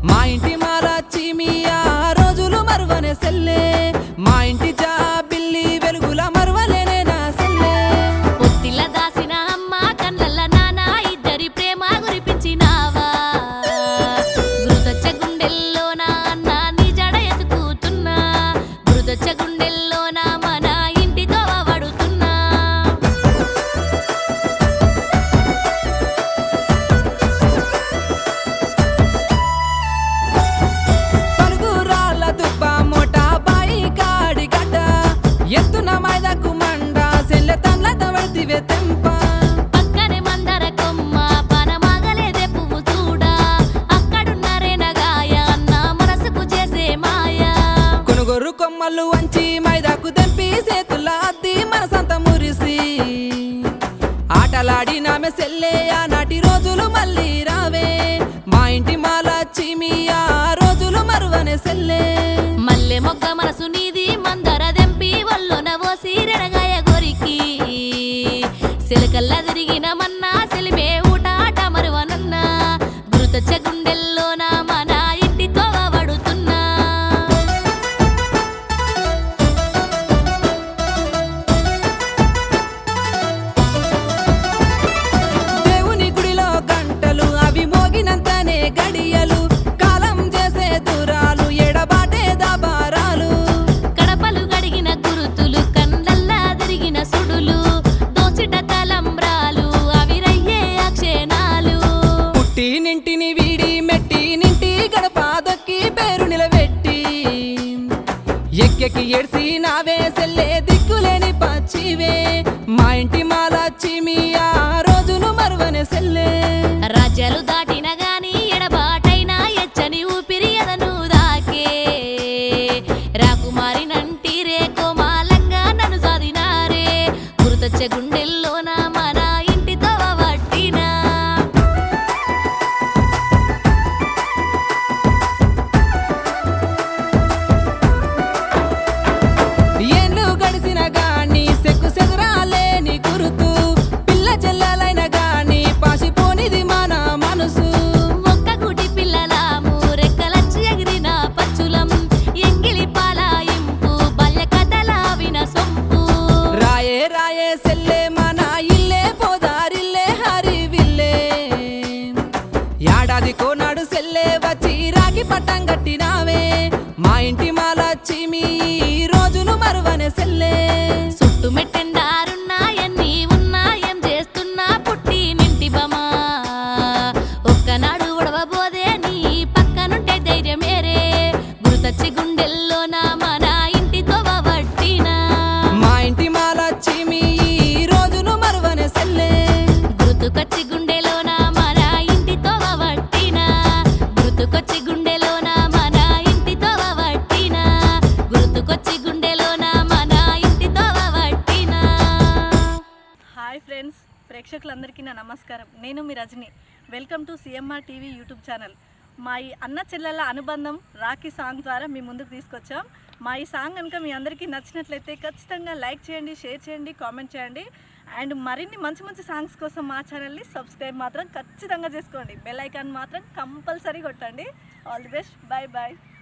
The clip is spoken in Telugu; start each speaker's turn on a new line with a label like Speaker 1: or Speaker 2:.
Speaker 1: మా ఇంటి మాలచ్చి మీ ఆ రోజులు మరువనే సెల్లే మా ఇంటి జా బిల్లి వెలుగుల మరువలేనే నా సెల్లే
Speaker 2: పొత్తిల దాసిన అమ్మ కళ్ళల్ల నాన్న ఇద్దరి ప్రేమ గురిపించినావా గురుదొచ్చ గుండెల్లో నా అన్న నీ జడ ఎతుకుతున్నా గురుదొచ్చ గుండెల్లో నా మన ఇంటితో వడుతున్నా
Speaker 1: పలుగురాళ్ళ దుబ్బ మోట బాయి కాడి గడ్డ ఎత్తున మైదకు మండ సెల్లె తండ్ల తవడితివే తెంప
Speaker 2: పక్కనే మందర కొమ్మ పనమాగలేదే పువ్వు చూడా అక్కడున్నారే నగాయ అన్న మనసుకు చేసే మాయా
Speaker 1: కొనుగోరు కొమ్మలు వంచి మైదాకు తెంపి చేతుల అద్ది మనసంత మురిసి ఆటలాడి నామె సెల్లే ఆనాటి రోజులు మళ్ళీ రావే మా ఇంటి మాలచ్చి మీ ఆ రోజులు మరువనే సెల్లే
Speaker 2: మల్లె మొగ్గ మనసు నీది మందర దెంపి వల్లోన ఓసి రెడగాయ గొరికి సిలకల్లా తిరిగిన మన్నా సెలిమే ఊటాట మరువనున్నా గురుతొచ్చ గుండెల్లోన మన ఇంటితో వడుతున్నా
Speaker 1: దేవుని గుడిలో గంటలు అవి మోగినంతనే గడియలు కాలం చేసే దూరాలు ఎడబాటే దాబారాలు
Speaker 2: కడపలు గడిగిన గురుతులు కండ్లల్లా తిరిగిన సుడులు దోసిట తలంబ్రాలు అవి రయ్యే అక్షేణాలు
Speaker 1: పుట్టి నింటిని వీడి మెట్టి నింటి గడప దొక్కి పేరు నిలబెట్టి ఎక్కెక్కి ఎడిసి నావే సెల్లే దిక్కులేని పచ్చివే మా ఇంటి మాలచ్చి మీ ఆ రోజులు మరువనే సెల్లే
Speaker 2: రాజ్యాలు దాటిన గాని ఎడబాటైనా ఎచ్చని ఊపిరి ఎదను దాకే రాకుమారి నంటి రే కోమాలంగా నన్ను సాదినారే గుర్తొచ్చే గుండెల్లోన మన ఇంటితో వట్టినా
Speaker 1: ఏళ్ళు గడిసిన గాని సెక్కు సెదురాలేని గురుతు పిల్ల చెల్లెలైన గాని పాసిపోనిది మన మనసు
Speaker 2: ఒక్క గుడి పిల్లలాము రెక్కలచ్చి ఎగిరిన పచ్చులం ఎంగిలి పాలాయింపు బల్య కథల విన సొంపు
Speaker 1: రాయే రాయే సెల్లే మన ఇల్లే పోదారిల్లే హరివిల్లే ఏడాది కోనాడు సెల్లే వచ్చి రాగి పట్టం కట్టినావే మా ఇంటి మాలచ్చి మీ ఈ రోజులు మరువనే సెల్లే
Speaker 2: చుట్టు మెట్టెండారున్నా ఎన్ని ఉన్నా ఏం చేస్తున్నా పుట్టి నింటి బమా ఒక్కనాడు ఉడవబోదే నీ పక్కనుంటే ధైర్యమేరే గుర్తొచ్చి గుండెల్లో నా మన ఇంటితో వట్టినా
Speaker 1: మా ఇంటి మాలచ్చి మీ ఈ రోజులు మరువనే సెల్లే
Speaker 2: గుర్తుకొచ్చి గుండెలోన మన ఇంటితో వట్టినా గుర్తుకొచ్చి గుండెలోన మన ఇంటితో వట్టినా గుర్తుకొచ్చి గుండెలోన మన ఇంటితో వట్టినా
Speaker 3: హాయ్ ఫ్రెండ్స్ ప్రేక్షకులందరికీ నా నమస్కారం నేను మీ Rajani welcome to CMR TV YouTube channel మా ఈ అన్న చెల్లెల అనుబంధం రాఖీ సాంగ్ ద్వారా మీ ముందుకు తీసుకొచ్చాం మా ఈ సాంగ్ కనుక మీ అందరికీ నచ్చినట్లయితే ఖచ్చితంగా లైక్ చేయండి షేర్ చేయండి కామెంట్ చేయండి అండ్ మరిన్ని మంచి మంచి సాంగ్స్ కోసం మా ఛానల్ని సబ్స్క్రైబ్ మాత్రం ఖచ్చితంగా చేసుకోండి బెల్ ఐకాన్ మాత్రం కంపల్సరీ కొట్టండి all the best bye bye